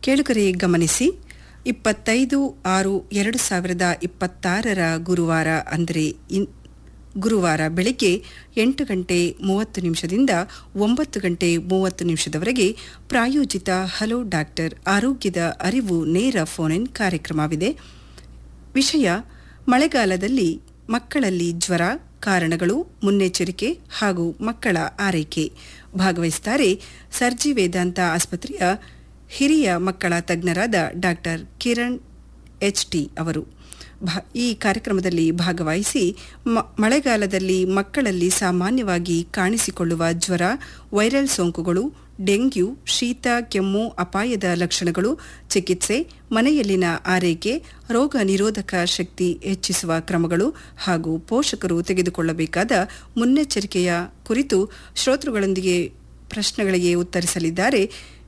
ಕೇಳುಗರೆ ಗಮನಿಸಿ ಇಪ್ಪತ್ತೈದು ಆರು ಎರಡು ಸಾವಿರದ ಇಪ್ಪತ್ತಾರರ ಗುರುವಾರ ಅಂದರೆ ಇನ್- ಗುರುವಾರ ಬೆಳಗ್ಗೆ ಎಂಟು ಗಂಟೆ ಮೂವತ್ತು ನಿಮಿಷದಿಂದ ಒಂಬತ್ತು ಗಂಟೆ ಮೂವತ್ತು ನಿಮಿಷದವರೆಗೆ ಪ್ರಾಯೋಜಿತ ಹಲೋ ಡಾಕ್ಟರ್ ಆರೋಗ್ಯದ ಅರಿವು ನೇರ ಫೋನ್ ಇನ್ ಕಾರ್ಯಕ್ರಮವಿದೆ ವಿಷಯ ಮಳೆಗಾಲದಲ್ಲಿ ಮಕ್ಕಳಲ್ಲಿ ಜ್ವರ ಕಾರಣಗಳು ಮುನ್ನೆಚ್ಚರಿಕೆ ಹಾಗೂ ಮಕ್ಕಳ ಆರೈಕೆ ಭಾಗವಹಿಸುತ್ತಾರೆ ಸರ್ಜಿ ವೇದಾಂತ ಆಸ್ಪತ್ರೆಯ ಹಿರಿಯ ಮಕ್ಕಳ ತಜ್ಞರಾದ ಡಾಕ್ಟರ್ ಕಿರಣ್ ಎಚ್ ಟಿ ಅವರು ಭಾ- ಈ ಕಾರ್ಯಕ್ರಮದಲ್ಲಿ ಭಾಗವಹಿಸಿ ಮ- ಮಳೆಗಾಲದಲ್ಲಿ ಮಕ್ಕಳಲ್ಲಿ ಸಾಮಾನ್ಯವಾಗಿ ಕಾಣಿಸಿಕೊಳ್ಳುವ ಜ್ವರ ವೈರಲ್ ಸೋಂಕುಗಳು ಡೆಂಗ್ಯೂ ಶೀತ ಕೆಮ್ಮು ಅಪಾಯದ ಲಕ್ಷಣಗಳು ಚಿಕಿತ್ಸೆ ಮನೆಯಲ್ಲಿನ ಆರೈಕೆ ರೋಗ ನಿರೋಧಕ ಶಕ್ತಿ ಹೆಚ್ಚಿಸುವ ಕ್ರಮಗಳು ಹಾಗೂ ಪೋಷಕರು ತೆಗೆದುಕೊಳ್ಳಬೇಕಾದ ಮುನ್ನೆಚ್ಚರಿಕೆಯ ಕುರಿತು ಶ್ರೋತೃಗಳೊಂದಿಗೆ ಪ್ರಶ್ನೆಗಳಿಗೆ ಉತ್ತರಿಸಲಿದ್ದಾರೆ